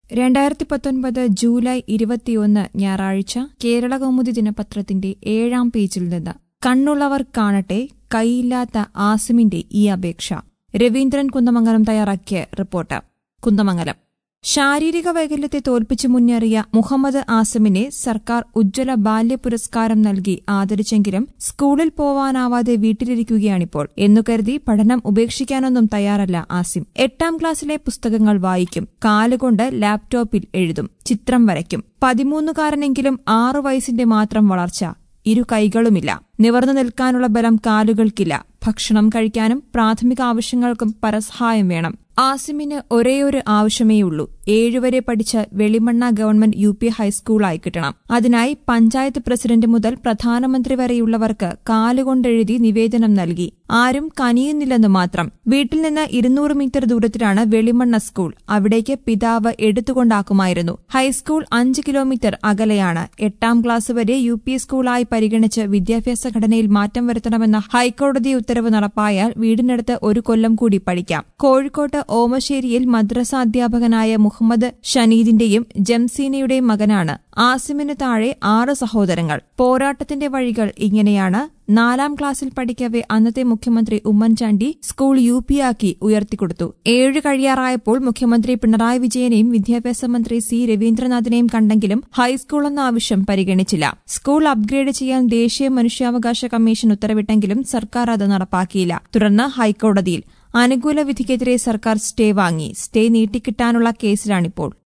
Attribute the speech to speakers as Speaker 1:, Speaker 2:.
Speaker 1: രണ്ടായിരത്തി പത്തൊൻപത് ജൂലൈ ഇരുപത്തിയൊന്ന് ഞായറാഴ്ച കേരള കൗമുദി ദിനപത്രത്തിന്റെ ഏഴാം പേജിൽ നിന്ന് കണ്ണുള്ളവർ കാണട്ടെ കൈയില്ലാത്ത ആസിമിന്റെ ഈ അപേക്ഷ രവീന്ദ്രൻ കുന്നമംഗലം തയ്യാറാക്കിയ റിപ്പോർട്ട് കുന്നമംഗലം ശാരീരിക വൈകല്യത്തെ തോൽപ്പിച്ച് മുന്നേറിയ മുഹമ്മദ് ആസിമിനെ സർക്കാർ ഉജ്ജ്വല ബാല്യ പുരസ്കാരം നൽകി ആദരിച്ചെങ്കിലും സ്കൂളിൽ പോവാനാവാതെ വീട്ടിലിരിക്കുകയാണിപ്പോൾ എന്നു കരുതി പഠനം ഉപേക്ഷിക്കാനൊന്നും തയ്യാറല്ല ആസിം എട്ടാം ക്ലാസ്സിലെ പുസ്തകങ്ങൾ വായിക്കും കാലുകൊണ്ട് ലാപ്ടോപ്പിൽ എഴുതും ചിത്രം വരയ്ക്കും പതിമൂന്നുകാരനെങ്കിലും ആറു വയസ്സിന്റെ മാത്രം വളർച്ച ഇരു കൈകളുമില്ല നിവർന്നു നിൽക്കാനുള്ള ബലം കാലുകൾക്കില്ല ഭക്ഷണം കഴിക്കാനും പ്രാഥമിക ആവശ്യങ്ങൾക്കും പരസഹായം വേണം ആസിമിന് ഒരേയൊരു ആവശ്യമേയുള്ളൂ ഏഴുവരെ പഠിച്ച വെളിമണ്ണ ഗവൺമെന്റ് യു പി ഹൈസ്കൂളായി കിട്ടണം അതിനായി പഞ്ചായത്ത് പ്രസിഡന്റ് മുതൽ പ്രധാനമന്ത്രി വരെയുള്ളവർക്ക് കാലുകൊണ്ടെഴുതി നിവേദനം നൽകി ആരും കനിയുന്നില്ലെന്ന് മാത്രം വീട്ടിൽ നിന്ന് ഇരുന്നൂറ് മീറ്റർ ദൂരത്തിലാണ് വെളിമണ്ണ സ്കൂൾ അവിടേക്ക് പിതാവ് എടുത്തുകൊണ്ടാക്കുമായിരുന്നു ഹൈസ്കൂൾ അഞ്ച് കിലോമീറ്റർ അകലെയാണ് എട്ടാം ക്ലാസ് വരെ യു പി സ്കൂളായി പരിഗണിച്ച് വിദ്യാഭ്യാസ ഘടനയിൽ മാറ്റം വരുത്തണമെന്ന ഹൈക്കോടതി ഉത്തരവ് നടപ്പായാൽ വീടിനടുത്ത് ഒരു കൊല്ലം കൂടി പഠിക്കാം കോഴിക്കോട്ട് ഓമശ്ശേരിയിൽ മദ്രസ അധ്യാപകനായ മുഹമ്മദ് ഷനീദിന്റെയും ജംസീനയുടെയും മകനാണ് ആസിമിന് താഴെ ആറ് സഹോദരങ്ങൾ പോരാട്ടത്തിന്റെ വഴികൾ ഇങ്ങനെയാണ് നാലാം ക്ലാസ്സിൽ പഠിക്കവെ അന്നത്തെ മുഖ്യമന്ത്രി ഉമ്മൻചാണ്ടി സ്കൂൾ യു പി ആക്കി ഉയർത്തിക്കൊടുത്തു ഏഴ് കഴിയാറായപ്പോൾ മുഖ്യമന്ത്രി പിണറായി വിജയനെയും വിദ്യാഭ്യാസ മന്ത്രി സി രവീന്ദ്രനാഥിനെയും കണ്ടെങ്കിലും ഹൈസ്കൂൾ എന്ന ആവശ്യം പരിഗണിച്ചില്ല സ്കൂൾ അപ്ഗ്രേഡ് ചെയ്യാൻ ദേശീയ മനുഷ്യാവകാശ കമ്മീഷൻ ഉത്തരവിട്ടെങ്കിലും സർക്കാർ അത് നടപ്പാക്കിയില്ല തുടർന്ന് ഹൈക്കോടതിയിൽ അനുകൂല വിധിക്കെതിരെ സർക്കാർ സ്റ്റേ വാങ്ങി സ്റ്റേ നീട്ടിക്കിട്ടാനുള്ള കേസിലാണിപ്പോൾ